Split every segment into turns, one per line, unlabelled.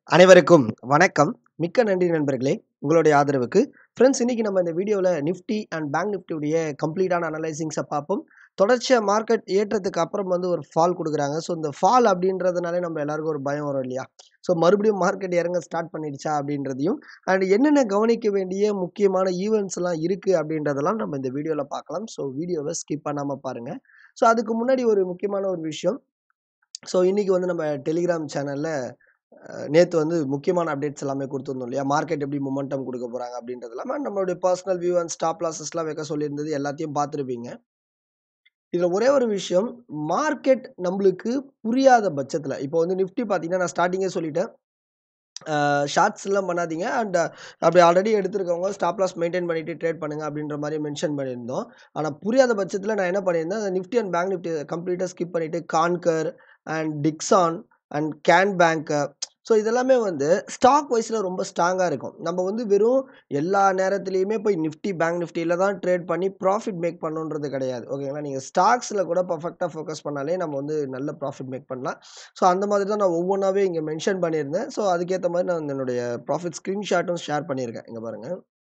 அனைவருக்கும் வணக்கம். மிக்க நன்றி நண்பர்களே! உங்களுடைய ஆதரவுக்கு. ஃபிரெண்ட்ஸ் இன்னைக்கு நம்ம இந்த வீடியோல நிஃப்டி அண்ட் பேங்க் நிஃப்டி உடைய கம்ப்ளீட்டான அனலைசிங்ஸ பார்ப்போம். தொடர்ச்சியா மார்க்கெட் ஏற்றத்துக்கு அப்புறம் வந்து ஒரு ஃபால் குடுக்குறாங்க. ஸோ இந்த ஃபால் அப்படின்றதுனாலே நம்ம எல்லாருக்கும் ஒரு பயம் வரும் இல்லையா? ஸோ மறுபடியும் மார்க்கெட் இறங்க ஸ்டார்ட் பண்ணிடுச்சா அப்படின்றதையும், அண்ட் என்னென்ன கவனிக்க வேண்டிய முக்கியமான ஈவென்ட்ஸ்லாம் இருக்கு அப்படின்றதெல்லாம் நம்ம இந்த வீடியோல பார்க்கலாம். ஸோ வீடியோவ ஸ்கிப் பண்ணாம பாருங்க. ஸோ அதுக்கு முன்னாடி ஒரு முக்கியமான ஒரு விஷயம். ஸோ இன்னைக்கு வந்து நம்ம டெலிகிராம் சேனல்ல அ நேத்து வந்து முக்கியமான அப்டேட்ஸ் எல்லாமே குடுத்திருந்தோம் இல்லையா? மார்க்கெட் எப்படி மொமெண்டம் குடுக்க போறாங்க அப்படின்றது இல்லாம, நம்மளுடைய பெர்சனல் வியூ அண்ட் ஸ்டாப் லாஸஸ்லாம் வைக்க சொல்லியிருந்தது எல்லாத்தையும் பார்த்திருப்பீங்க. இதுல ஒரே ஒரு விஷயம், மார்க்கெட் நம்பளுக்கு புரியாத பட்சத்துல, இப்போ வந்து நிஃப்டி பார்த்தீங்கன்னா, நான் ஸ்டார்ட்டிங்கே சொல்லிட்டேன். அ ஷார்ட்ஸ்லாம் பண்ணாதீங்க. அண்ட் அப்படி ஆல்ரெடி எடுத்திருக்கவங்க ஸ்டாப் லாஸ் மெயின்டெயின் பண்ணிட்டு ட்ரேட் பண்ணுங்க அப்படின்ற மாரி மென்ஷன் பண்ணியிருந்தோம். ஆனா புரியாத பட்சத்துல நான் என்ன பண்ணியிருந்தேன், நிஃப்டி அண்ட் பேங்க் நிஃப்டி கம்ப்ளீட்டா ஸ்கிப் பண்ணிட்டு Concor and Dixon and Can bank so இதெல்லாமே வந்து ஸ்டாக் வைஸ்ல ரொம்ப ஸ்ட்ராங்கா இருக்கும். நம்ம வந்து வெறும் எல்லா நேரத்திலயுமே போய் நிஃப்டி, பேங்க் நிஃப்டில தான் ட்ரேட் பண்ணி ப்ராஃபிட் மேக் பண்ணணுன்றது கிடையாது. ஓகேங்களா? நீங்க ஸ்டாக்ஸ்ல கூட பெர்ஃபெக்ட்டா ஃபோக்கஸ் பண்ணாலே நம்ம வந்து நல்ல ப்ராஃபிட் மேக் பண்ணலாம். ஸோ அந்த மாதிரி தான் நான் ஒவ்வொன்னாவே இங்க மென்ஷன் பண்ணியிருந்தேன். ஸோ அதுக்கேத்த மாரி நான் என்னுடைய ப்ராஃபிட் ஸ்கிரீன்ஷாட்டும் ஷேர் பண்ணியிருக்கேன். இங்க பாருங்க.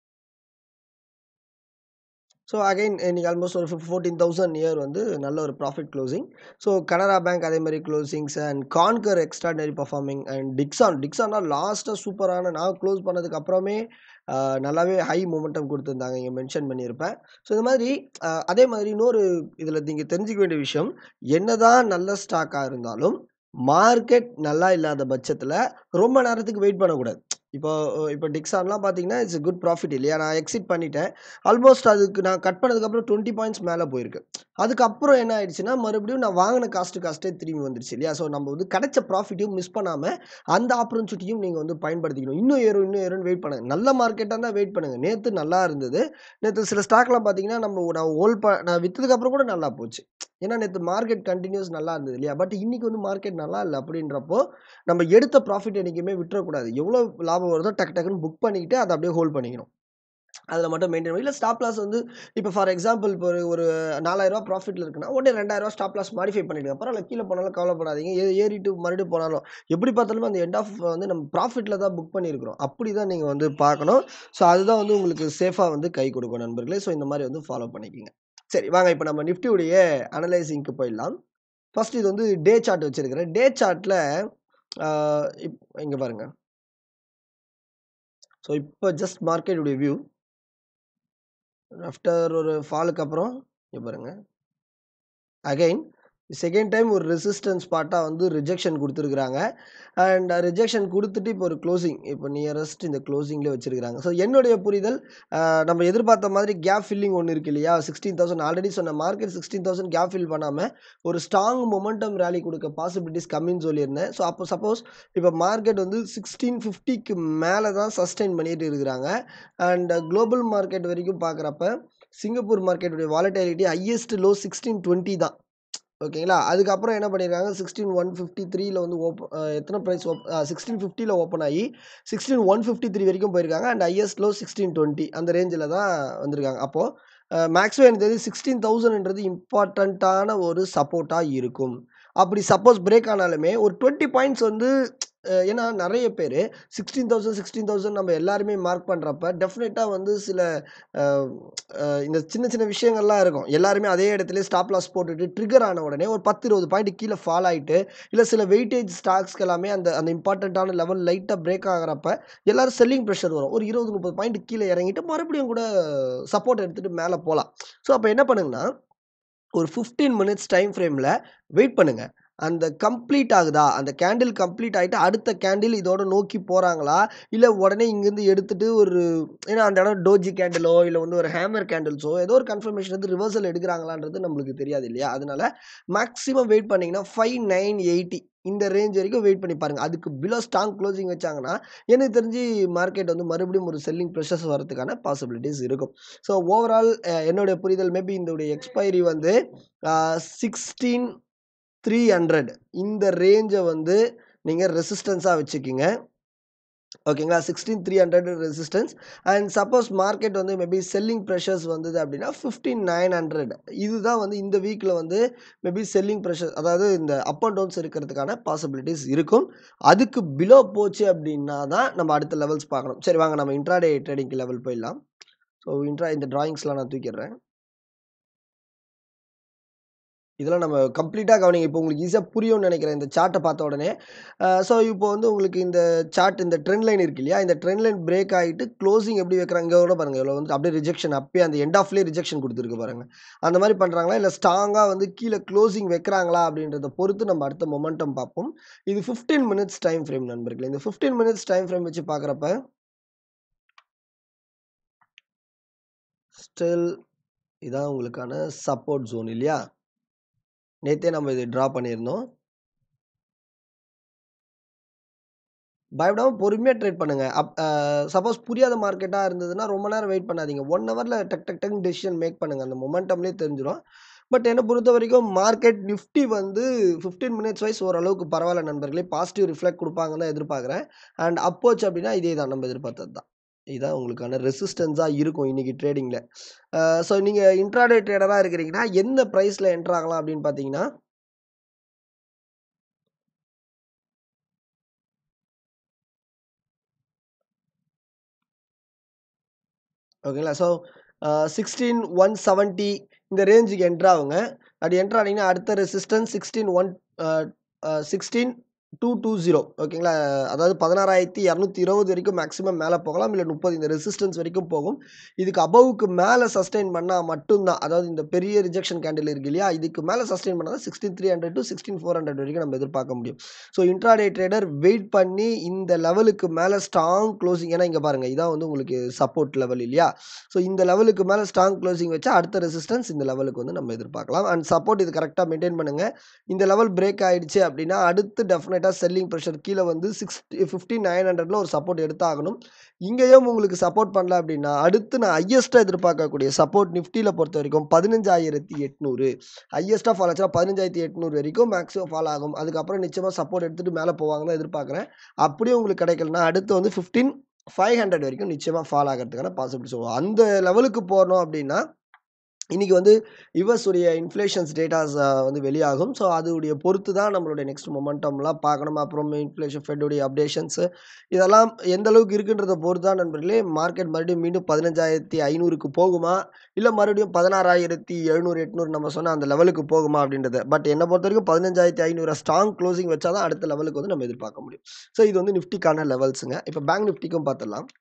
ஸோ அகைன் இன்னைக்கு ஆல்மோஸ்ட் ஒரு ஃபிஃப் 14,000 நியர் வந்து நல்ல ஒரு profit closing. So Canara bank அதே மாரி closings and Concor extraordinary performing and Dixon டிக்ஸான்லாம் லாஸ்ட்டா சூப்பரான நான் குளோஸ் பண்ணதுக்கு அப்புறமே அ நல்லாவே ஹை மொமெண்டம் குடுத்திருந்தாங்க. இங்க மென்ஷன் பண்ணியிருப்பேன். ஸோ இந்த மாதிரி அ அதே மாதிரி இன்னொரு இதுல நீங்க தெரிஞ்சுக்க வேண்டிய விஷயம், என்னதான் நல்ல ஸ்டாக்கா இருந்தாலும், மார்க்கெட் நல்லா இல்லாத பட்சத்துல ரொம்ப நேரத்துக்கு வெயிட் பண்ணக்கூடாது. இப்போ இப்போ டிக்ஸான்லாம் பார்த்தீங்கன்னா, இட்ஸ் எ குட் ப்ராஃபிட் இல்லையா? நான் எக்ஸிட் பண்ணிட்டேன். ஆல்மோஸ்ட் அதுக்கு நான் கட் பண்ணதுக்கப்புறம் 20 பாயிண்ட்ஸ் மேல போயிருக்கு. அதுக்கப்புறம் என்ன ஆயிடுச்சுன்னா, மறுபடியும் நான் வாங்குன காஸ்ட் காஸ்ட்டே திரும்பி வந்துருச்சு இல்லையா? ஸோ நம்ம வந்து கிடைச்ச ப்ராஃபிட்டையும் மிஸ் பண்ணாம, அந்த ஆப்பர்ச்சுனிட்டியும் நீங்க வந்து பயன்படுத்திக்கணும். இன்னும் ஏறும், இன்னும் ஏறும்னு வெயிட் பண்ணுங்க. நல்ல மார்க்கெட்டா இருந்தா வெயிட் பண்ணுங்க. நேத்து நல்லா இருந்தது. நேத்து சில ஸ்டாக்லாம் பார்த்தீங்கன்னா, நம்ம நான் ஹோல்ட் ப நான் வித்ததுக்கு அப்புறம் கூட நல்லா போச்சு. ஏன்னா நேத்து மார்க்கெட் கன்டினியூஸ் நல்லா இருந்தது இல்லையா? பட் இன்னைக்கு வந்து மார்க்கெட் நல்லா இல்ல அப்படின்றப்போ, நம்ம எடுத்த ப்ராஃபிட் என்னைக்குமே விட்டுறக்கூடாது. எவ்வளோ லாபம் வருதோ டக்கு டக்குன்னு புக் பண்ணிக்கிட்டு, அத அப்படியே ஹோல்ட் பண்ணிக்கணும். அதுல மட்டும் மெயின்டெயின் பண்ணி இல்ல ஸ்டாப் லாஸ் வந்து இப்போ ஃபார் எக்ஸாம்பிள் இப்போ ஒரு ஒரு ரூ. 4,000 ப்ராஃபிட்ல இருக்குன்னா, உடனே ரூ. 2,000 ஸ்டாப் லாஸ் மாடிஃபை பண்ணிடுங்க. பரவால்ல கீழ போனாலும் கவலைப்படாதீங்க. ஏ ஏறிட்டு மறுபடியும் போனாலும், எப்படி பார்த்தாலுமே அந்த எண்ட் ஆஃப் வந்து நம்ம ப்ராஃபிட்ல தான் புக் பண்ணியிருக்கிறோம். அப்படி தான் நீங்க வந்து பார்க்கணும். ஸோ அதுதான் வந்து உங்களுக்கு சேஃபா வந்து கை குடுக்கும் நண்பர்களே. ஸோ இந்த மாரி வந்து ஃபாலோ பண்ணிக்கங்க. சரி வாங்க இப்ப நம்ம நிஃப்டி உடைய அனலைசிங்க்கு போயிடலாம். ஃபர்ஸ்ட் இது வந்து டே சார்ட் வச்சிருக்கிறேன். டே சார்ட்ல அ இப் இங்க பாருங்க. ஸோ இப்ப ஜஸ்ட் மார்க்கெட் உடைய வியூ. ஆஃப்டர் ஒரு ஃபாலுக்கு அப்புறம் இங்க பாருங்க. அகைன் செகண்ட் டைம் ஒரு ரெசிஸ்டன்ஸ் ஸ்பாட்டா வந்து ரிஜெக்ஷன் குடுத்திருக்காங்க. அண்ட் ரிஜெக்ஷன் குடுத்துட்டு இப்போ ஒரு குளோசிங் இப்போ நியரஸ்ட் இந்த குளோசிங்ல வச்சிருக்காங்க. ஸோ என்னுடைய புரிதல் அ நம்ம எதிர்பார்த்த மாதிரி கேப் ஃபில்லிங் ஒண்ணு இருக்கு இல்லையா? 16,000 ஆல்ரெடி சொன்ன மார்க்கெட் 16,000 கேப் ஃபில் பண்ணாம, ஒரு ஸ்ட்ராங் மொமெண்டம் ராலி குடுக்க பாசிபிலிட்டீஸ் கம்மின்னு சொல்லியிருந்தேன். ஸோ அப்போ சப்போஸ் இப்போ மார்க்கெட் வந்து 1650க்கு மேல தான் சஸ்டெயின் பண்ணிட்டு இருக்கிறாங்க. அண்ட் குளோபல் மார்க்கெட் வரைக்கும் பார்க்குறப்ப, சிங்கப்பூர் மார்க்கெட் உடைய வாலட்டிலிட்டி ஹையஸ்ட் லோ 1620 தான். ஓகேங்களா? அதுக்கப்புறம் என்ன பண்ணியிருக்காங்க 16,153ல வந்து ஓப் அ எத்தன பிரைஸ் ஓப் அ 1650ல ஓப்பன் ஆகி 16,153 வரைக்கும் போயிருக்காங்க. அண்ட் ஹையஸ்ட் லோ 1620 அந்த ரேஞ்சுல தான் வந்திருக்காங்க. அப்போ அ மேக்ஸிமம் எனக்கு தெரிஞ்சு 16,000ன்றது இம்பார்ட்டன்ட்டான ஒரு சப்போர்ட்டா இருக்கும். அப்படி சப்போஸ் பிரேக் ஆனாலுமே ஒரு 20 பாயிண்ட்ஸ் வந்து அ ஏன்னா நெறைய பேரு 16,000 16,000 நம்ம எல்லாருமே மார்க் பண்றப்ப, டெஃபினட்டா வந்து சில அ அ இந்த சின்ன சின்ன விஷயங்கள்லாம் இருக்கும். எல்லாருமே அதே இடத்திலேயே ஸ்டாப் லாஸ் போட்டுட்டு ட்ரிகர் ஆன உடனே ஒரு 10, 20 பாயிண்ட் கீழ ஃபால் ஆயிட்டு, இல்ல சில வெயிட்டேஜ் ஸ்டாக்ஸ்க்கு எல்லாமே அந்த அந்த இம்பார்ட்டன்ட்டான லெவல் லைட்டா பிரேக் ஆகுறப்ப, எல்லாரும் செல்லிங் பிரஷர் வரும். ஒரு 20, 30 பாயிண்ட் கீழ இறங்கிட்டு மறுபடியும் கூட சப்போர்ட் எடுத்துட்டு மேல போலாம். ஸோ அப்ப என்ன பண்ணுங்கன்னா, ஒரு 15 மினிட்ஸ் டைம் ஃப்ரேம்ல வெயிட் பண்ணுங்க. அந்த கம்ப்ளீட் ஆகுதா? அந்த கேண்டில் கம்ப்ளீட் ஆயிட்டு அடுத்த கேண்டில் இதோட நோக்கி போறாங்களா? இல்ல உடனே இங்கிருந்து எடுத்துட்டு ஒரு ஏன்னா அந்த இடம் டோஜி கேண்டிலோ, இல்ல வந்து ஒரு ஹேமர் கேண்டில்ஸோ ஏதோ ஒரு கன்ஃபர்மேஷன் வந்து ரிவர்சல் எடுக்குறாங்களான்றது நம்மளுக்கு தெரியாது இல்லையா? அதனால மேக்ஸிமம் வெயிட் பண்ணீங்கன்னா 5980 இந்த ரேஞ்ச் வரைக்கும் வெயிட் பண்ணி பாருங்க. அதுக்கு பிலோ ஸ்ட்ராங் குளோசிங் வச்சாங்கன்னா, எனக்கு தெரிஞ்சு மார்க்கெட் வந்து மறுபடியும் ஒரு செல்லிங் பிரஷர்ஸ் வரதுக்கான பாசிபிலிட்டீஸ் இருக்கும். ஸோ ஓவரால் அ என்னுடைய புரிதல் மேபி இதோடைய எக்ஸ்பைரி வந்து அ 16,300 இந்த ரேஞ்ச வந்து நீங்க ரெசிஸ்டன்ஸா வச்சுக்கங்க. ஓகேங்களா sixteen three hundred resistance and suppose market வந்து மேபி செல்லிங் ப்ரெஷர்ஸ் வந்தது அப்படின்னா ஃபிஃப்டீன் நைன் ஹண்ட்ரட் இதுதான் வந்து இந்த வீக்கில் வந்து மேபி செல்லிங் ப்ரெஷர் அதாவது இந்த அப் அண்ட் டவுன்ஸ் இருக்கிறதுக்கான பாசிபிலிட்டிஸ் இருக்கும் அதுக்கு பிலோ போச்சு அப்படின்னா தான் நம்ம அடுத்த லெவல்ஸ் பார்க்கணும் சரி வாங்க நம்ம இன்ட்ராடே ட்ரேடிங் லெவல் போயிடலாம் ஸோ இன்ட்ரா இந்த ட்ராயிங்ஸ்லாம் நான் தூக்கிடுறேன் இதெல்லாம் நம்ம கம்ப்ளீட்டாக கவனிங்க இப்போ உங்களுக்கு ஈஸியாக புரியும்னு நினைக்கிறேன் இந்த சார்ட்டை பார்த்த உடனே ஸோ இப்போ வந்து உங்களுக்கு இந்த சார்ட் இந்த ட்ரெண்ட் லைன் இருக்கு இல்லையா இந்த ட்ரெண்ட் லைன் பிரேக் ஆகிட்டு க்ளோசிங் எப்படி வைக்கிறாங்க இங்கே கூட பாருங்கள் இவ்வளோ வந்து அப்படியே ரிஜெக்ஷன் அப்பயே அந்த எண்ட் ஆஃப்லேயே ரிஜெக்ஷன் கொடுத்துருக்கு பாருங்க அந்த மாதிரி பண்ணுறாங்களா இல்லை ஸ்ட்ராங்காக வந்து கீழே க்ளோசிங் வைக்கிறாங்களா அப்படின்றத பொறுத்து நம்ம அடுத்த மொமெண்டம் பார்ப்போம் இது ஃபிஃப்டீன் மினிட்ஸ் டைம் ஃப்ரேம் நண்பர்களே இந்த ஃபிஃப்டீன் மினிட்ஸ் டைம் ஃப்ரேம் வச்சு பார்க்குறப்ப ஸ்டில் இதான் உங்களுக்கான சப்போர்ட் ஜோன் இல்லையா நேத்தே நம்ம இது ட்ரா பண்ணியிருந்தோம் பயப்படாமல் பொறுமையாக ட்ரேட் பண்ணுங்க அப் சப்போஸ் புரியாத மார்க்கெட்டாக இருந்ததுன்னா ரொம்ப நேரம் வெயிட் பண்ணாதீங்க ஒன் ஹவரில் டக் டக் டக் டெசிஷன் மேக் பண்ணுங்க அந்த மொமெண்டம்லேயே தெரிஞ்சிடும் பட் என்னை பொறுத்த வரைக்கும் மார்க்கெட் நிஃப்டி வந்து ஃபிஃப்டீன் மினிட்ஸ் வைஸ் ஓரளவுக்கு பரவாயில்ல நண்பர்களே பாசிட்டிவ் ரிஃப்ளெக்ட் கொடுப்பாங்கன்னு தான் எதிர்பார்க்குறேன் அண்ட் அப்போச்சு அப்படின்னா இதே தான் நம்ம எதிர்பார்த்தது தான் இதுதான் உங்களுக்கான ரெசிஸ்டன்ஸாக இருக்கும் இன்றைக்கி ட்ரேடிங்கில் ஸோ நீங்கள் இன்ட்ராடே ட்ரேடராக இருக்கிறீங்கன்னா எந்த ப்ரைஸில் என்ட்ரு ஆகலாம் அப்படின்னு பார்த்தீங்கன்னா ஓகேங்களா ஸோ சிக்ஸ்டீன் ஒன் செவன்ட்டி இந்த ரேஞ்சுக்கு என்ட்ரு ஆகுங்க அப்படி என்ட்ரு ஆனீங்கன்னா அடுத்த resistance sixteen one sixteen two two zero ஓகேங்களா அதாவது பதினாறாயிரத்தி இரநூத்தி இருபது வரைக்கும் மேக்ஸிமம் மேலே போகலாம் இல்லை முப்பது இந்த ரெசிஸ்டன்ஸ் வரைக்கும் போகும் இதுக்கு அபவுக்கு மேலே சஸ்டெயின் பண்ணால் மட்டும்தான் அதாவது இந்த பெரிய ரிஜெக்ஷன் கேண்டில் இருக்கு இல்லையா இதுக்கு மேலே சஸ்டெயின் பண்ணால் sixteen three hundred to sixteen four hundred வரைக்கும் நம்ம எதிர்பார்க்க முடியும் ஸோ இன்ட்ராடே ட்ரேடர் வெயிட் பண்ணி இந்த லெவலுக்கு மேலே ஸ்ட்ராங் க்ளோசிங் ஏன்னா இங்கே பாருங்கள் இதான் வந்து உங்களுக்கு சப்போர்ட் லெவல் இல்லையா ஸோ இந்த லெவலுக்கு மேலே ஸ்ட்ராங் க்ளோசிங் வச்சா அடுத்த ரெசிஸ்டன்ஸ் இந்த லெவலுக்கு வந்து நம்ம எதிர்பார்க்கலாம் அண்ட் சப்போர்ட் இது கரெக்டாக மெயின்டைன் பண்ணுங்கள் இந்த லெவல் பிரேக் ஆயிடுச்சு அப்படின்னா அடுத்து டெஃபினட்டாக செல்லிங் ப்ரெஷர் கீழே வந்து சிக்ஸ் ஃபிஃப்டி நைன் ஹண்ட்ரட்ல ஒரு சப்போர்ட் எடுத்தாகணும் இங்கேயும் உங்களுக்கு சப்போர்ட் பண்ணல அப்படின்னா அடுத்து நான் ஹையஸ்ட்டாக எதிர்பார்க்கக்கூடிய சப்போர்ட் நிஃப்டியில் பொறுத்த வரைக்கும் பதினஞ்சாயிரத்தி எட்நூறு ஹையஸ்ட்டாக ஃபால் ஆச்சுன்னா பதினஞ்சாயிரத்தி எட்நூறு வரைக்கும் மேக்ஸிமம் ஃபால் ஆகும் அதுக்கப்புறம் நிச்சயமாக சப்போர்ட் எடுத்துகிட்டு மேலே போவாங்கன்னு எதிர்பார்க்குறேன் அப்படியே உங்களுக்கு கிடைக்கலனா அடுத்து வந்து ஃபிஃப்டீன் ஃபைவ் ஹண்ட்ரட் வரைக்கும் நிச்சயமாக ஃபால் ஆகிறதுக்கான பாசிபிலிட்டி ஸோ அந்த லெவலுக்கு போகணும் அப்படின்னா இன்றைக்கி வந்து யுஎஸுடைய இன்ஃப்ளேஷன்ஸ் டேட்டாஸ் வந்து வெளியாகும் ஸோ அதுடைய பொறுத்து தான் நம்மளுடைய நெக்ஸ்ட் மொமெண்டம்லாம் பார்க்கணும் அப்புறம் இன்ஃப்ளேஷன் ஃபெட்டுடைய அப்டேஷன்ஸு இதெல்லாம் எந்த அளவுக்கு இருக்குன்றத பொறுத்து தான் நண்பர்களே மார்க்கெட் மறுபடியும் மீண்டும் பதினஞ்சாயிரத்தி ஐநூறுக்கு போகுமா இல்லை மறுபடியும் பதினாறாயிரத்தி எழுநூறு எட்நூறு நம்ம சொன்ன அந்த லெவலுக்கு போகுமா அப்படின்றத பட் என்னை பொறுத்த வரைக்கும் பதினஞ்சாயிரத்தி ஐநூறு ஸ்ட்ராங் க்ளோசிங் வச்சா தான் அடுத்த லெவலுக்கு வந்து நம்ம எதிர்பார்க்க முடியும் ஸோ இது வந்து நிஃப்டிக்கான லெவல்ஸுங்க இப்போ பேங்க் நிஃப்டிக்கும் பார்த்துடலாம்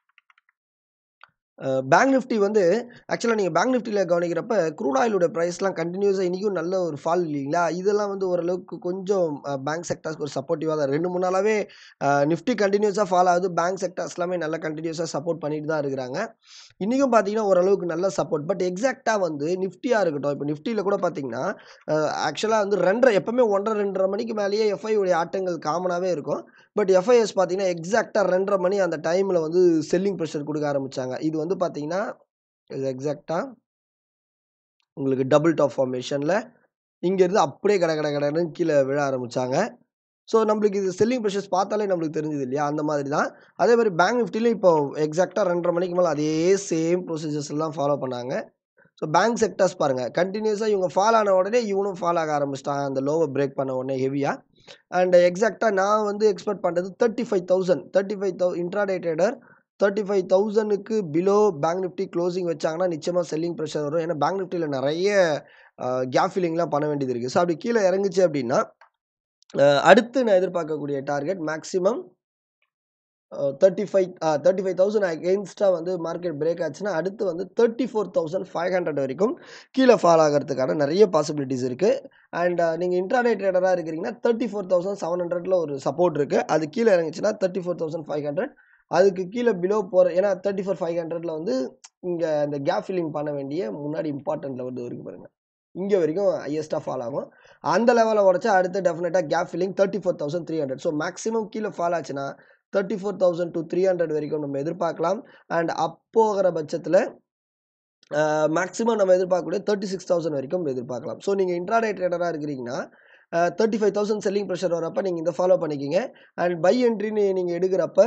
பேங்க் நிஃப்டி வந்து ஆக்சுவலாக நீங்கள் பேங்க் நிஃப்டியில் கவனிக்கிறப்ப க்ரூட் ஆயிலோட ப்ரைஸ்லாம் கண்டினியூஸாக இன்றைக்கும் நல்ல ஒரு ஃபால் இல்லைங்களா இதெல்லாம் வந்து ஓரளவுக்கு கொஞ்சம் பேங்க் செக்டர்ஸ்க்கு ஒரு சப்போர்ட்டிவாக தான் ரெண்டு மூணு நாளாகவே நிஃப்டி கண்டினியூஸாக ஃபால் ஆகுது பேங்க் செக்டர்ஸ் எல்லாமே நல்லா கண்டினியூஸாக சப்போர்ட் பண்ணிட்டு தான் இருக்கிறாங்க இன்றைக்கும் பார்த்தீங்கன்னா ஓரளவுக்கு நல்ல சப்போர்ட் பட் எக்ஸாக்டாக வந்து நிஃப்டியாக இருக்கட்டும் இப்போ நிஃப்டியில் கூட பார்த்தீங்கன்னா ஆக்சுவலாக வந்து ரெண்டரை எப்போவுமே ஒன்றரை ரெண்டரை மணிக்கு மேலேயே எஃப்ஐ உடைய ஆட்டங்கள் காமனாகவே இருக்கும் பட் எஃப்ஐஎஸ் பார்த்தீங்கன்னா எக்ஸாக்டாக ரெண்டரை மணி அந்த டைமில் வந்து செல்லிங் ப்ரெஷர் கொடுக்க ஆரம்பித்தாங்க இது வந்து பார்த்தீங்கன்னா இது எக்ஸாக்டாக உங்களுக்கு டபுள் டாப் ஃபார்மேஷனில் இங்கேருந்து அப்படியே கடை கடை கடைன்னு கீழே விழ ஆரம்பித்தாங்க ஸோ நம்மளுக்கு இது செல்லிங் ப்ரெஷர்ஸ் பார்த்தாலே நம்மளுக்கு தெரிஞ்சது இல்லையா அந்த மாதிரி தான் அதே மாதிரி பேங்க் நிஃப்டிலையும் இப்போ எக்ஸாக்டாக ரெண்டரை மணிக்கு மேலே அதே சேம் ப்ரொசீஜர்ஸ் எல்லாம் ஃபாலோ பண்ணாங்க ஸோ பேங்க் செக்டர்ஸ் பாருங்கள் கண்டினியூஸாக இவங்க ஃபால் ஆன உடனே இவனும் ஃபால் ஆக ஆரம்பிச்சிட்டாங்க அந்த லோவை பிரேக் பண்ண உடனே ஹெவியாக அண்ட் எக்ஸாக்டாக நான் வந்து எக்ஸ்பெக்ட் பண்ணுறது thirty five thousand thirty five thou intraday trader thirty five தௌசண்ட்க்கு பிலோ பேங்க் நிஃப்டி க்ளோசிங் வச்சாங்கன்னா நிச்சயமாக செல்லிங் ப்ரெஷர் வரும் ஏன்னா பேங்க் நிஃப்டியில் நிறைய கேப் ஃபில்லிங்லாம் பண்ண வேண்டியது இருக்குது ஸோ அப்படி கீழே இறங்குச்சு அப்படின்னா அடுத்து நான் எதிர்பார்க்கக்கூடிய target maximum thirty five thirty five thousand அகெயின்ஸ்டாக வந்து மார்க்கெட் பிரேக் ஆச்சுன்னா அடுத்து வந்து thirty four thousand five hundred வரைக்கும் கீழே ஃபால் ஆகிறதுக்கான நிறைய பாசிபிலிட்டிஸ் இருக்குது அண்ட் நீங்கள் இன்ட்ராடே ட்ரேடராக இருக்கிறீங்கன்னா தேர்ட்டி ஃபோர் தௌசண்ட் செவன் ஹண்ட்ரட்ல ஒரு சப்போர்ட் இருக்குது அது கீழே இறங்குச்சுன்னா thirty four thousand five hundred அதுக்கு கீழே பிலோ போகிற ஏன்னா தேர்ட்டி ஃபோர் ஃபைவ் ஹண்ட்ரட்ல வந்து இங்கே இந்த கேப் ஃபில்லிங் பண்ண வேண்டிய முன்னாடி இம்பார்ட்டன்ட் லெவல் வரைக்கும் பாருங்கள் இங்கே வரைக்கும் ஹையஸ்ட்டாக ஃபால் ஆகும் அந்த லெவலில் உடச்சா அடுத்து டெஃபினட்டாக gap filling thirty four thousand three hundred so maximum கீழே ஃபால் ஆச்சுன்னா thirty four thousand to three hundred வரைக்கும் நம்ம எதிர்பார்க்கலாம் அண்ட் அப்போகிற பட்சத்தில் மேக்ஸிமம் நம்ம எதிர்பார்க்கக்கூடிய தேர்ட்டி சிக்ஸ் தௌசண்ட் வரைக்கும் எதிர்பார்க்கலாம் ஸோ நீங்கள் இன்ட்ராடே ட்ரேடராக இருக்கிறீங்கன்னா thirty five thousand selling pressure வரப்போ நீங்கள் இந்த ஃபாலோ பண்ணிக்கிங்க அண்ட் பை என்ட்ரின்னு நீங்கள் எடுக்கிறப்ப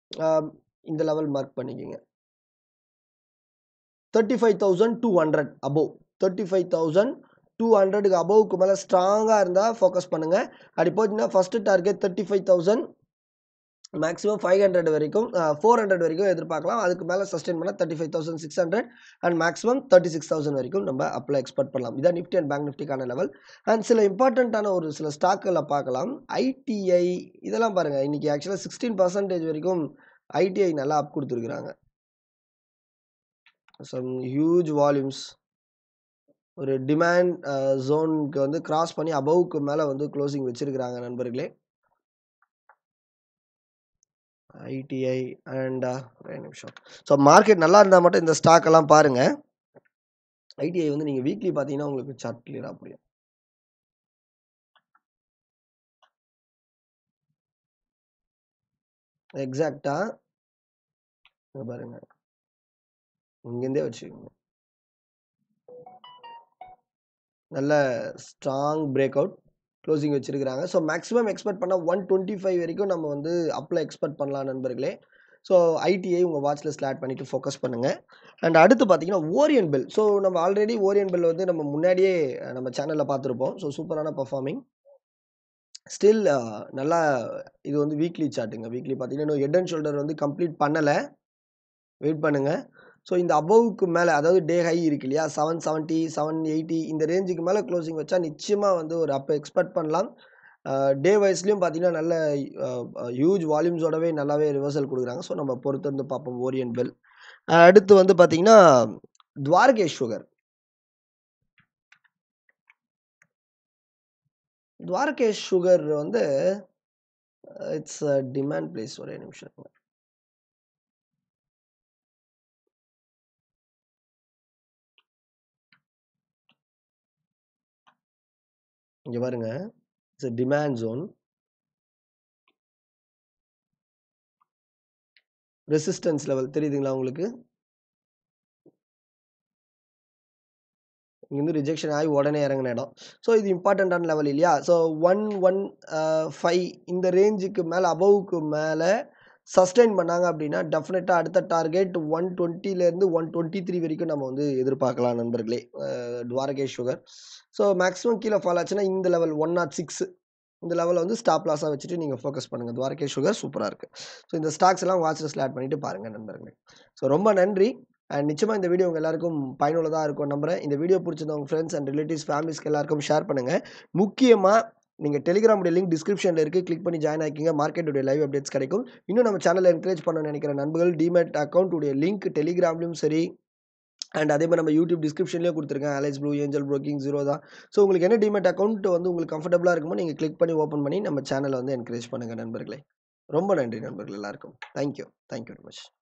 இந்த லெவல் மார்க் பண்ணிக்கோங்க thirty five thousand two hundred above thirty five thousand two ஹண்ட்ரடுக்கு அபோவுக்கு மேலே ஸ்ட்ராங்காக இருந்தால் ஃபோக்கஸ் பண்ணுங்கள் அப்படி போச்சுன்னா first target thirty five thousand maximum five hundred வரைக்கும் ஃபோர் ஹண்ட்ரட் வரைக்கும் எதிர்பார்க்கலாம் அதுக்கு மேலே சஸ்டெயின் பண்ணால் thirty five thousand six hundred and maximum thirty six thousand வரைக்கும் நம்ம அப்ளை எக்ஸ்பெக்ட் பண்ணலாம் இதான் நிஃப்டி அண்ட் பேங்க் நிஃப்டிக்கான லெவல் அண்ட் சில இம்பார்ட்டண்ட்டான ஒரு சில ஸ்டாக்குகளை பார்க்கலாம் ஐடிஐ இதெல்லாம் பாருங்கள் இன்றைக்கி ஆக்சுவலாக சிக்ஸ்டீன் பர்சன்டேஜ் வரைக்கும் ஐடிஐ நல்லா அப் கொடுத்துருக்குறாங்க சம் ஹியூஜ் வால்யூம்ஸ் ஒரு டிமாண்ட் ஜோனுக்கு வந்து கிராஸ் பண்ணி அபவுக்கு மேலே வந்து க்ளோசிங் வச்சிருக்கிறாங்க நண்பர்களே ஐடிஐ அண்ட் ஒரே நிமிஷம் ஸோ மார்க்கெட் நல்லா இருந்தால் மட்டும் இந்த ஸ்டாக் எல்லாம் பாருங்க ஐடிஐ வந்து நீங்கள் வீக்லி பார்த்தீங்கன்னா உங்களுக்கு சார்ட் கிளியராக புரியும் எக்ஸாக்டாக பாருங்க இங்கேருந்தே வச்சுக்கோங்க நல்ல ஸ்ட்ராங் பிரேக் அவுட் க்ளோசிங் வச்சிருக்கிறாங்க ஸோ மேக்ஸிமம் எக்ஸ்பெக்ட் பண்ணால் ஒன் டுவெண்ட்டி ஃபைவ் வரைக்கும் நம்ம வந்து அப்ளை எக்ஸ்பெக்ட் பண்ணலாம் நண்பர்களே ஸோ ஐடிஐ உங்கள் வாட்ச் லிஸ்ட்டில் ஆட் பண்ணிவிட்டு ஃபோக்கஸ் பண்ணுங்கள் அண்ட் அடுத்து பார்த்தீங்கன்னா ஓரியன் பெல் ஸோ நம்ம ஆல்ரெடி ஓரியன் பெல் வந்து நம்ம முன்னாடியே நம்ம சேனலில் பார்த்துருப்போம் ஸோ சூப்பரான பர்ஃபார்மிங் ஸ்டில் நல்லா இது வந்து வீக்லி சார்ட்டுங்க வீக்லி பார்த்தீங்கன்னா இன்னும் ஹெட் அண்ட் ஷோல்டர் வந்து கம்ப்ளீட் பண்ணலை வெயிட் பண்ணுங்கள் ஸோ இந்த அபவுக்கு மேலே அதாவது டே ஹை இருக்கு இல்லையா செவன் செவன்ட்டி செவன் எயிட்டி இந்த ரேஞ்சுக்கு மேலே க்ளோசிங் வச்சா நிச்சயமாக வந்து ஒரு அப்போ எக்ஸ்பெக்ட் பண்ணலாம் டே வைஸ்லேயும் பார்த்தீங்கன்னா நல்ல ஹியூஜ் வால்யூம்ஸோடவே நல்லாவே ரிவர்சல் கொடுக்குறாங்க ஸோ நம்ம பொறுத்து வந்து பார்ப்போம் ஓரியன் பெல் அடுத்து வந்து பார்த்தீங்கன்னா துவாரகேஷ் சுகர் துவாரகேஷ் சுகர் வந்து இட்ஸ் டிமாண்ட் பிளேஸ் ஒரே நிமிஷம் இங்க பாருங்க it's demand zone resistance level தெரியுதுங்களா உங்களுக்கு இங்கேருந்து ரிஜெக்ஷன் ஆகி உடனே இறங்கின இடம் ஸோ இது இம்பார்ட்டண்ட்டான லெவல் இல்லையா ஸோ ஒன் ஒன் ஃபைவ் இந்த ரேஞ்சுக்கு மேலே அபவுக்கு மேலே சஸ்டெயின் பண்ணாங்க அப்படின்னா டெஃபினட்டாக அடுத்த டார்கெட் ஒன் டுவெண்ட்டிலேருந்து ஒன் டுவெண்ட்டி த்ரீ வரைக்கும் நம்ம வந்து எதிர்பார்க்கலாம் நண்பர்களே துவாரகேஷ் சுகர் ஸோ மேக்ஸிமம் கீழே ஃபால் ஆச்சுன்னா இந்த லெவல் ஒன் நாட் சிக்ஸ் இந்த லெவலில் வந்து ஸ்டாப் லாஸாக வச்சுட்டு நீங்கள் ஃபோக்கஸ் பண்ணுங்கள் துவாரகேஷ் சுகர் சூப்பராக இருக்குது ஸோ இந்த ஸ்டாக்ஸ் எல்லாம் வாட்ச் லிஸ்ட்டில் ஆட் பண்ணிவிட்டு பாருங்கள் நண்பர்களே ஸோ ரொம்ப நன்றி அண்ட் நிச்சயமாக இந்த வீடியோ உங்கள் எல்லாருக்கும் பயனுள்ளதாக இருக்கும் நம்புறேன் இந்த வீடியோ பிடிச்சிருந்த உங்கள் ஃப்ரெண்ட்ஸ் அண்ட் ரிலேட்டிவ்ஸ் ஃபேமிலிஸ்க்கு எல்லாருக்கும் ஷேர் பண்ணுங்கள் முக்கியமாக நீங்கள் டெலிகிராமுடைய லிங்க் டிஸ்கிரிப்ஷனில் இருக்குது கிளிக் பண்ணி ஜாயின் ஆகிக்கிங்க மார்க்கெட்டுடைய லைவ் அப்டேட்ஸ் கிடைக்கும் இன்னும் நம்ம சேனலை என்கரேஜ் பண்ண நினைக்கிற நண்பர்கள் டிமேட் அக்கௌண்ட்டுடைய லிங்க் டெலிகிராம்லையும் சரி அண்ட் அதே மாதிரி நம்ம யூடியூப் டிஸ்கிரிப்ஷன்லேயே கொடுத்துருக்கேன் Alice Blue Angel Broking zero தான் ஸோ உங்களுக்கு என்ன டிமேட் அக்கௌண்ட் வந்து உங்களுக்கு கம்ஃபர்டபுளாக இருக்குமோ நீங்கள் கிளிக் பண்ணி ஓப்பன் பண்ணி நம்ம சேனலை வந்து என்கரேஜ் பண்ணுங்கள் நண்பர்களே ரொம்ப நன்றி நண்பர்கள் எல்லாருக்கும் தேங்க்யூ தேங்க்யூ வெரி மச்